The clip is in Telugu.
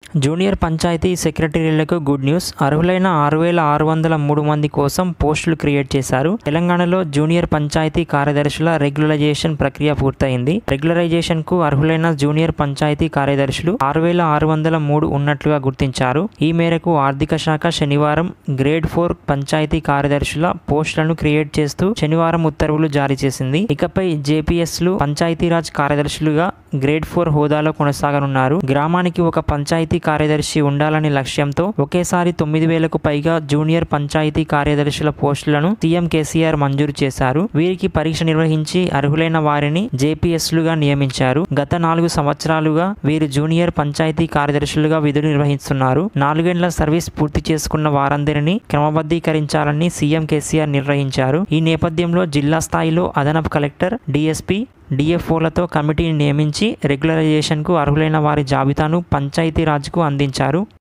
జూనియర్ పంచాయతీ సెక్రటరీలకు గుడ్ న్యూస్ అర్హులైన ఆరు వేల ఆరు వందల మూడు మంది కోసం పోస్టులు క్రియేట్ చేశారు తెలంగాణలో జూనియర్ పంచాయతీ కార్యదర్శుల రెగ్యులరైజేషన్ ప్రక్రియ పూర్తయింది రెగ్యులరైజేషన్ కు అర్హులైన జూనియర్ పంచాయతీ కార్యదర్శులు ఆరు వేల ఆరు వందల మూడు ఉన్నట్లుగా గుర్తించారు ఈ మేరకు ఆర్థిక శాఖ శనివారం గ్రేడ్ ఫోర్ పంచాయతీ కార్యదర్శుల పోస్టులను క్రియేట్ చేస్తూ శనివారం ఉత్తర్వులు జారీ చేసింది ఇకపై జేపీఎస్లు పంచాయతీరాజ్ కార్యదర్శులుగా గ్రేడ్ ఫోర్ హోదాలో కొనసాగనున్నారు గ్రామానికి ఒక పంచాయతీ కార్యదర్శి ఉండాలనే లక్ష్యంతో ఒకేసారి తొమ్మిది వేలకు పైగా జూనియర్ పంచాయతీ కార్యదర్శుల పోస్టులను సీఎం కేసీఆర్ మంజూరు చేశారు వీరికి పరీక్ష నిర్వహించి అర్హులైన వారిని జేపీఎస్లుగా నియమించారు గత నాలుగు సంవత్సరాలుగా వీరు జూనియర్ పంచాయతీ కార్యదర్శులుగా విధులు నిర్వహిస్తున్నారు నాలుగేండ్ల సర్వీస్ పూర్తి చేసుకున్న వారందరినీ క్రమబద్ధీకరించాలని సీఎం కేసీఆర్ నిర్వహించారు ఈ నేపథ్యంలో జిల్లా స్థాయిలో అదనపు కలెక్టర్ డీఎస్పీ డిఎఫ్ఓలతో కమిటీని నియమించి రెగ్యులరైజేషన్కు అర్హులైన వారి జాబితాను పంచాయతీరాజ్కు అందించారు